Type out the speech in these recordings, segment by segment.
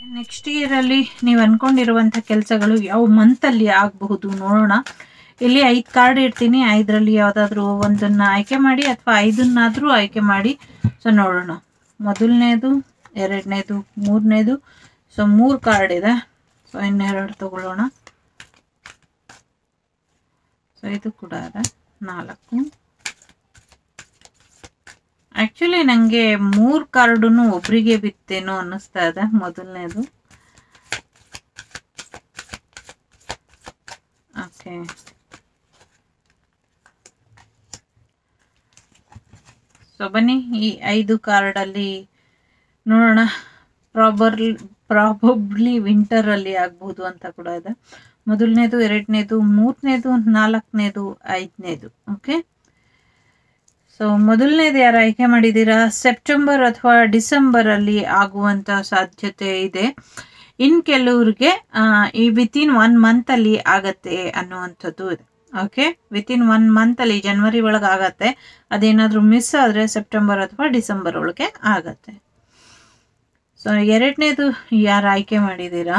next ಇಯರಲ್ಲಿ ನೀವು ಅನ್ಕೊಂಡಿರುವಂಥ ಕೆಲಸಗಳು ಯಾವ ಮಂತಲ್ಲಿ ಆಗಬಹುದು ನೋಡೋಣ ಇಲ್ಲಿ ಐದು ಕಾರ್ಡ್ ಇಡ್ತೀನಿ ಐದರಲ್ಲಿ ಯಾವುದಾದ್ರೂ ಒಂದನ್ನು ಆಯ್ಕೆ ಮಾಡಿ ಅಥವಾ ಐದನ್ನಾದರೂ ಆಯ್ಕೆ ಮಾಡಿ ಸೊ ನೋಡೋಣ ಮೊದಲನೇದು ಎರಡನೇದು ಮೂರನೇದು ಸೊ ಮೂರು ಕಾರ್ಡ್ ಇದೆ ಸೊ ಇನ್ನೆರಡು ತಗೊಳ್ಳೋಣ ಸೊ ಇದು ಕೂಡ ಇದೆ ನಾಲ್ಕು ಆ್ಯಕ್ಚುಲಿ ನನಗೆ ಮೂರು ಕಾರ್ಡನ್ನು ಒಬ್ರಿಗೆ ಬಿತ್ತೇನೋ ಅನ್ನಿಸ್ತಾ ಇದೆ ಮೊದಲನೇದು ಓಕೆ ಸೊ ಬನ್ನಿ ಈ ಐದು ಕಾರ್ಡಲ್ಲಿ ನೋಡೋಣ ಪ್ರಾಬರ್ ಪ್ರಾಬಬ್ಲಿ ವಿಂಟರಲ್ಲಿ ಆಗ್ಬೋದು ಅಂತ ಕೂಡ ಇದೆ ಮೊದಲನೇದು ಎರಡನೇದು ಮೂರನೇದು ನಾಲ್ಕನೇದು ಐದನೇದು ಓಕೆ ಸೊ ಮೊದಲನೇದು ಯಾರು ಆಯ್ಕೆ ಮಾಡಿದ್ದೀರಾ ಸೆಪ್ಟೆಂಬರ್ ಅಥವಾ ಡಿಸೆಂಬರಲ್ಲಿ ಆಗುವಂಥ ಸಾಧ್ಯತೆ ಇದೆ ಇನ್ ಕೆಲವ್ರಿಗೆ ಈ ವಿತಿನ್ ಒನ್ ಮಂತಲ್ಲಿ ಆಗತ್ತೆ ಅನ್ನುವಂಥದ್ದು ಇದೆ ಓಕೆ ವಿತಿನ್ ಒನ್ ಮಂತಲ್ಲಿ ಜನವರಿ ಒಳಗೆ ಆಗತ್ತೆ ಅದೇನಾದರೂ ಮಿಸ್ ಆದರೆ ಸೆಪ್ಟೆಂಬರ್ ಅಥವಾ ಡಿಸೆಂಬರ್ ಒಳಗೆ ಆಗತ್ತೆ ಸೊ ಎರಡನೇದು ಯಾರು ಆಯ್ಕೆ ಮಾಡಿದ್ದೀರಾ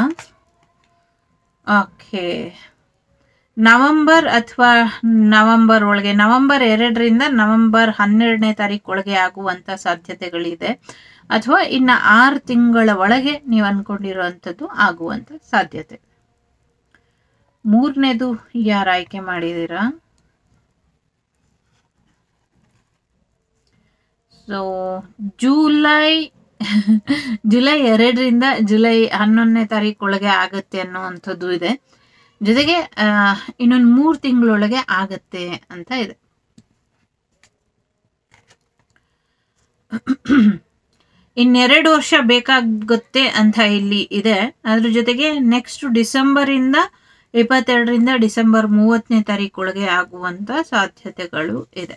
ಓಕೆ ನವಂಬರ್ ಅಥವಾ ನವಂಬರ್ ಒಳಗೆ ನವಂಬರ್ ಎರಡರಿಂದ ನವಂಬರ್ ಹನ್ನೆರಡನೇ ತಾರೀಕು ಒಳಗೆ ಆಗುವಂಥ ಸಾಧ್ಯತೆಗಳಿದೆ ಅಥವಾ ಇನ್ನು ಆರು ತಿಂಗಳ ಒಳಗೆ ನೀವು ಅನ್ಕೊಂಡಿರುವಂಥದ್ದು ಆಗುವಂಥ ಸಾಧ್ಯತೆ ಮೂರನೇದು ಯಾರು ಆಯ್ಕೆ ಮಾಡಿದ್ದೀರಾ ಸೊ ಜೂಲೈ ಜುಲೈ ಎರಡರಿಂದ ಜುಲೈ ಹನ್ನೊಂದನೇ ತಾರೀಕು ಒಳಗೆ ಆಗತ್ತೆ ಅನ್ನುವಂಥದ್ದು ಇದೆ ಜೊತೆಗೆ ಇನ್ನೊಂದು ಮೂರು ತಿಂಗಳೊಳಗೆ ಆಗತ್ತೆ ಅಂತ ಇದೆ ಇನ್ನೆರಡು ವರ್ಷ ಬೇಕಾಗುತ್ತೆ ಅಂತ ಇಲ್ಲಿ ಇದೆ ಅದ್ರ ಜೊತೆಗೆ ನೆಕ್ಸ್ಟ್ ಡಿಸೆಂಬರಿಂದ ಇಪ್ಪತ್ತೆರಡರಿಂದ ಡಿಸೆಂಬರ್ ಮೂವತ್ತನೇ ತಾರೀಕೊಳಗೆ ಆಗುವಂತ ಸಾಧ್ಯತೆಗಳು ಇದೆ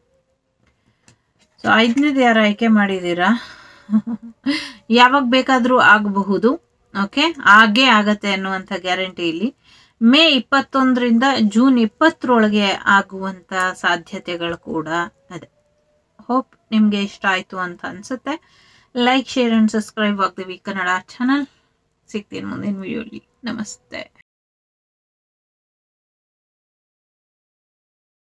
ಸೊ ಐದನೇದು ಯಾರು ಆಯ್ಕೆ ಮಾಡಿದ್ದೀರಾ ಯಾವಾಗ ಬೇಕಾದರೂ ಆಗಬಹುದು ಓಕೆ ಹಾಗೇ ಆಗತ್ತೆ ಅನ್ನುವಂಥ ಗ್ಯಾರಂಟಿ ಇಲ್ಲಿ ಮೇ ಇಪ್ಪತ್ತೊಂದರಿಂದ ಜೂನ್ ಇಪ್ಪತ್ತರೊಳಗೆ ಆಗುವಂಥ ಸಾಧ್ಯತೆಗಳು ಕೂಡ ಇದೆ ಹೋಪ್ ನಿಮಗೆ ಇಷ್ಟ ಆಯಿತು ಅಂತ ಅನಿಸುತ್ತೆ ಲೈಕ್ ಶೇರ್ ಆ್ಯಂಡ್ ಸಬ್ಸ್ಕ್ರೈಬ್ ಆಗ್ತೀವಿ ಕನ್ನಡ ಚಾನಲ್ ಸಿಗ್ತೀನಿ ಮುಂದಿನ ವಿಡಿಯೋಲಿ ನಮಸ್ತೆ